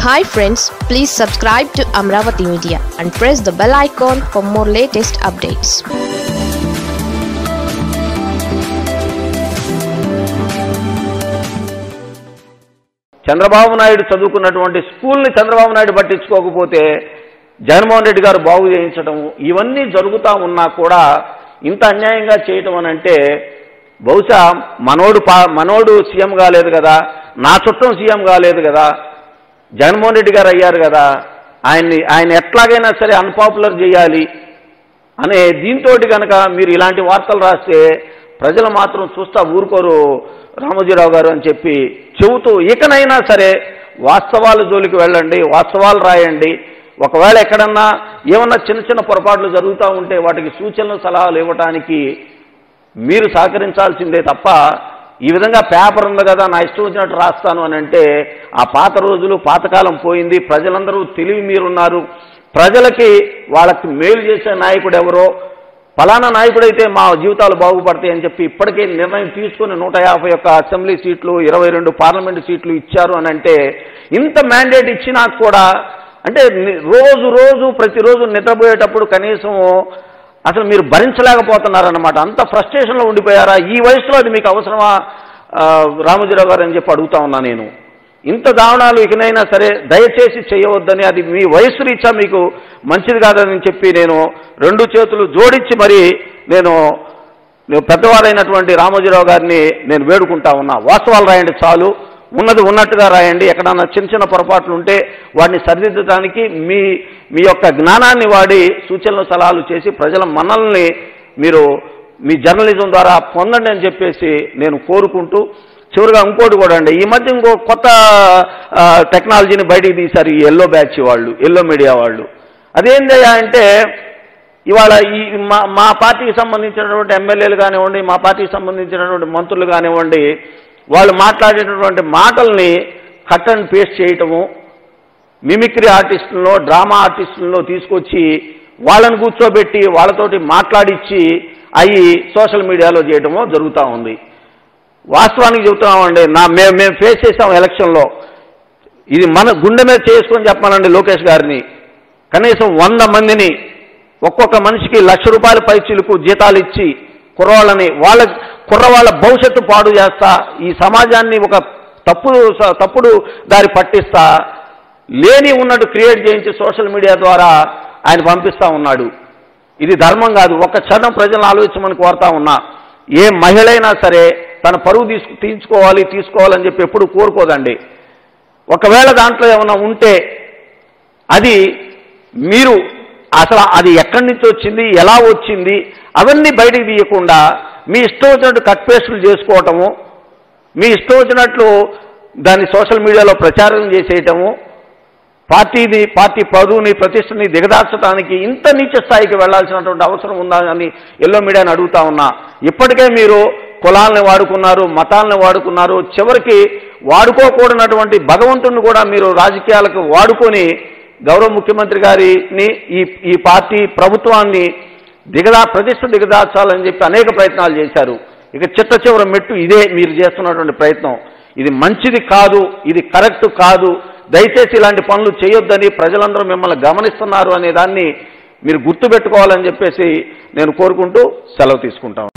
hi friends please subscribe to Amaravati media and press the bell icon for more latest updates Chandrababu Naidu చదువుకున్నటువంటి స్కూల్ని చంద్రబాబు నాయుడు పట్టించుకోకపోతే జగన్మోహన్ రెడ్డి గారు బాగు చేయించడం ఇవన్నీ జరుగుతూ ఉన్నా కూడా ఇంత అన్యాయంగా చేయటం అని అంటే బహుశా మనోడు పా మనోడు సీఎం కాలేదు కదా నా చుట్టం సీఎం కాలేదు కదా జగన్మోహన్ రెడ్డి గారు అయ్యారు కదా ఆయన్ని ఆయన ఎట్లాగైనా సరే అన్పాపులర్ చేయాలి అనే దీంతో కనుక మీరు ఇలాంటి వార్తలు రాస్తే ప్రజలు మాత్రం చూస్తా ఊరుకోరు రామోజీరావు గారు అని చెప్పి చెబుతూ ఇకనైనా సరే వాస్తవాల జోలికి వెళ్ళండి వాస్తవాలు రాయండి ఒకవేళ ఎక్కడన్నా ఏమన్నా చిన్న చిన్న పొరపాట్లు జరుగుతూ ఉంటే వాటికి సూచనలు సలహాలు ఇవ్వటానికి మీరు సహకరించాల్సిందే తప్ప ఈ విధంగా పేపర్ ఉంది కదా నా ఇష్టం వచ్చినట్టు రాస్తాను అని అంటే ఆ పాత రోజులు పాతకాలం పోయింది ప్రజలందరూ తెలివి మీరున్నారు ప్రజలకి వాళ్ళకి మేలు చేసే నాయకుడు ఎవరో ఫలానా నాయకుడైతే మా జీవితాలు బాగుపడతాయి అని చెప్పి ఇప్పటికే నిర్ణయం తీసుకుని నూట యాభై ఒక్క అసెంబ్లీ సీట్లు ఇరవై రెండు పార్లమెంటు సీట్లు ఇచ్చారు అని అంటే ఇంత మ్యాండేట్ ఇచ్చినా కూడా అంటే ని- రోజు రోజు ప్రతిరోజు నిద్రపోయేటప్పుడు కనీసం అసలు మీరు భరించలేకపోతున్నారన్నమాట అంత ఫ్రస్ట్రేషన్లో ఉండిపోయారా ఈ వయసులో అది మీకు అవసరమా ఆ, రామోజీరావు గారు అని చెప్పి అడుగుతా ఉన్నా నేను ఇంత దారుణాలు ఇకనైనా సరే దయచేసి చేయవద్దని అది మీ వయసు రీత్యా మీకు మంచిది కాదని చెప్పి నేను రెండు చేతులు జోడించి మరి నేను నేను పెద్దవారైనటువంటి రామోజీరావు గారిని నేను వేడుకుంటా ఉన్నా వాస్తవాలు రాయండి చాలు ఉన్నది ఉన్నట్టుగా రాయండి ఎక్కడన్నా చిన్న చిన్న పొరపాట్లు ఉంటే వాటిని సరిదిద్దడానికి మీ మీ యొక్క జ్ఞానాన్ని వాడి సూచనలు సలహాలు చేసి ప్రజల మనల్ని మీరు మీ జర్నలిజం ద్వారా పొందండి అని చెప్పేసి నేను కోరుకుంటూ చివరిగా ఇంకోటి కూడా అండి ఈ మధ్య ఇంకో కొత్త ఆ, టెక్నాలజీని బయటికి తీశారు ఈ ఎల్లో బ్యాచ్ వాళ్ళు ఎల్లో మీడియా వాళ్ళు అదేందయ్యా అంటే ఇవాళ ఈ మా మా పార్టీకి సంబంధించినటువంటి ఎమ్మెల్యేలు కానివ్వండి మా పార్టీకి సంబంధించినటువంటి మంత్రులు కానివ్వండి వాళ్ళు మాట్లాడేటటువంటి మాటల్ని కట్ అండ్ పేస్ట్ చేయటము మిమిక్రీ ఆర్టిస్టుల్లో డ్రామా ఆర్టిస్టుల్లో తీసుకొచ్చి వాళ్ళని కూర్చోబెట్టి వాళ్ళతోటి మాట్లాడిచ్చి అవి సోషల్ మీడియాలో చేయటము జరుగుతూ ఉంది వాస్తవానికి చెబుతున్నామండి నా మేము మేము ఫేస్ చేసాం ఎలక్షన్లో ఇది మన గుండె మీద చేసుకొని చెప్పానండి లోకేష్ గారిని కనీసం వంద మందిని ఒక్కొక్క మనిషికి లక్ష రూపాయల పైచీలకు జీతాలు ఇచ్చి కుర్రవాళ్ళని వాళ్ళ కుర్రవాళ్ళ భవిష్యత్తు పాడు చేస్తా ఈ సమాజాన్ని ఒక తప్పుడు తప్పుడు దారి పట్టిస్తా లేని ఉన్నట్టు క్రియేట్ చేయించి సోషల్ మీడియా ద్వారా ఆయన పంపిస్తా ఉన్నాడు ఇది ధర్మం కాదు ఒక్క క్షణం ప్రజలను ఆలోచించమని కోరుతా ఉన్నా ఏ మహిళ అయినా సరే తన పరువు తీసుకు తీర్చుకోవాలి తీసుకోవాలని చెప్పి ఎప్పుడు కోరుకోదండి ఒకవేళ దాంట్లో ఏమైనా ఉంటే అది మీరు అసలు అది ఎక్కడి నుంచి వచ్చింది ఎలా వచ్చింది అవన్నీ బయటికి తీయకుండా మీ ఇష్టం వచ్చినట్టు కట్ పేస్టులు చేసుకోవటము మీ ఇష్టం వచ్చినట్లు దాన్ని సోషల్ మీడియాలో ప్రచారం చేసేయటము పార్టీని పార్టీ పరువుని ప్రతిష్టని దిగదార్చడానికి ఇంత నీచ స్థాయికి వెళ్లాల్సినటువంటి అవసరం ఉందా అని ఎల్లో మీడియాని అడుగుతా ఉన్నా ఇప్పటికే మీరు కులాలని వాడుకున్నారు మతాలను వాడుకున్నారు చివరికి వాడుకోకూడనటువంటి భగవంతుని కూడా మీరు రాజకీయాలకు వాడుకొని గౌరవ ముఖ్యమంత్రి గారిని ఈ ఈ పార్టీ ప్రభుత్వాన్ని దిగదా ప్రతిష్ట దిగదార్చాలని చెప్పి అనేక ప్రయత్నాలు చేశారు ఇక చిట్ట చివరి మెట్టు ఇదే మీరు చేస్తున్నటువంటి ప్రయత్నం ఇది మంచిది కాదు ఇది కరెక్ట్ కాదు దయచేసి ఇలాంటి పనులు చేయొద్దని ప్రజలందరూ మిమ్మల్ని గమనిస్తున్నారు అనే దాన్ని మీరు గుర్తుపెట్టుకోవాలని చెప్పేసి నేను కోరుకుంటూ సెలవు తీసుకుంటాను